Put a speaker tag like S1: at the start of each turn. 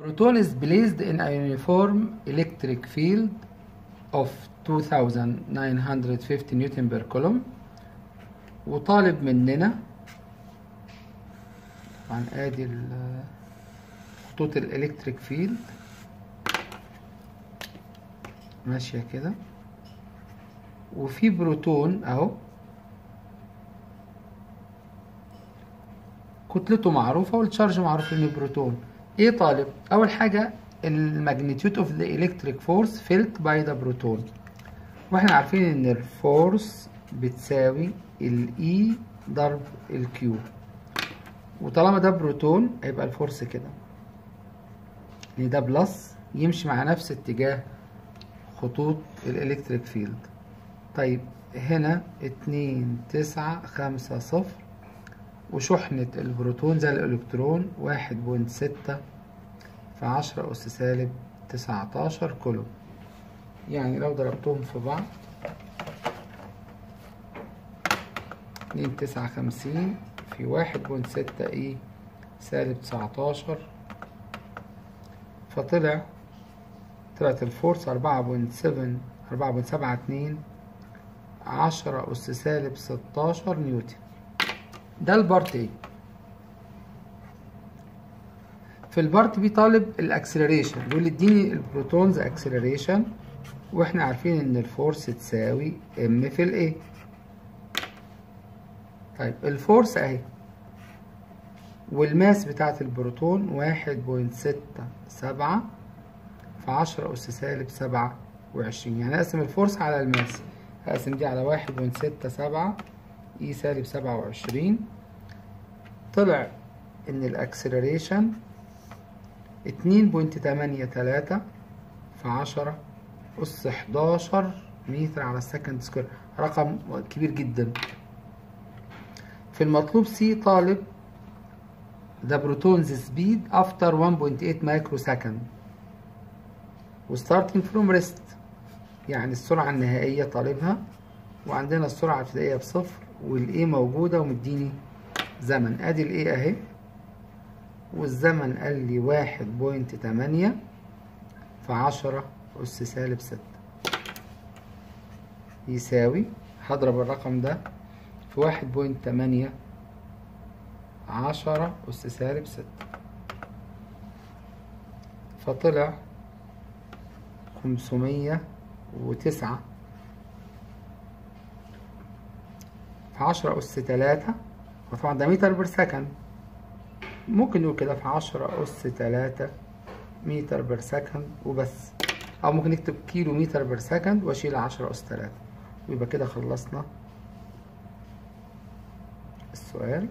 S1: Proton is placed in a uniform electric field of 2950 نيوتن per coulomb وطالب مننا طبعا ادي ال- خطوط الالكتريك فيلد ماشية كده وفي بروتون اهو كتلته معروفة والتشارج معروف انه بروتون ايه طالب اول حاجة الماجنتيود اوف ذا الكتريك فورس فيلت باي ذا بروتون واحنا عارفين ان الفورس بتساوي الاي ضرب الكيو وطالما ده بروتون هيبقى الفورس كده ان ده بلس يمشي مع نفس اتجاه خطوط الالكتريك فيلد طيب هنا اتنين تسعة خمسة صفر وشحنة البروتون زي الإلكترون واحد بوينت ستة في عشرة أس سالب تسعتاشر كولوم يعني لو ضربتهم في بعض اتنين تسعة خمسين في واحد بوينت ستة ايه سالب تسعتاشر فطلع طلعت الفورس أربعة بوينت سفن أربعة بوينت سبعة اتنين عشرة أس سالب ستاشر نيوتن ده البارت ايه في البارت بي طالب الاكسلريشن بيقول اديني البروتونز اكسلريشن واحنا عارفين ان الفورس تساوي ام في الايه طيب الفورس اهي والماس بتاعت البروتون واحد بوينت ستة سبعة في عشرة أس سالب سبعة وعشرين يعني أقسم الفورس على الماس هقسم دي على واحد بوينت ستة سبعة إي سالب سبعة وعشرين طلع إن الأكسلريشن اتنين بوينت تمانية تلاتة في عشرة أس حداشر متر على السكند سكوير رقم كبير جدا في المطلوب سي طالب the proton's speed after 1.8 microsecond و starting from rest يعني السرعة النهائية طالبها وعندنا السرعة الابتدائية بصفر والايه موجودة ومديني زمن ادي الايه اهي والزمن قال لي واحد بوينت تمانية في عشرة أس سالب ستة يساوي هضرب الرقم ده في واحد بوينت تمانية عشرة أس سالب ستة فطلع خمسمية وتسعة في عشرة أس تلاتة وطبعا ده متر بير سكند ممكن نقول كده في عشرة أس تلاتة متر بير سكند وبس أو ممكن نكتب كيلو متر بير سكند وأشيل عشرة أس تلاتة ويبقى كده خلصنا السؤال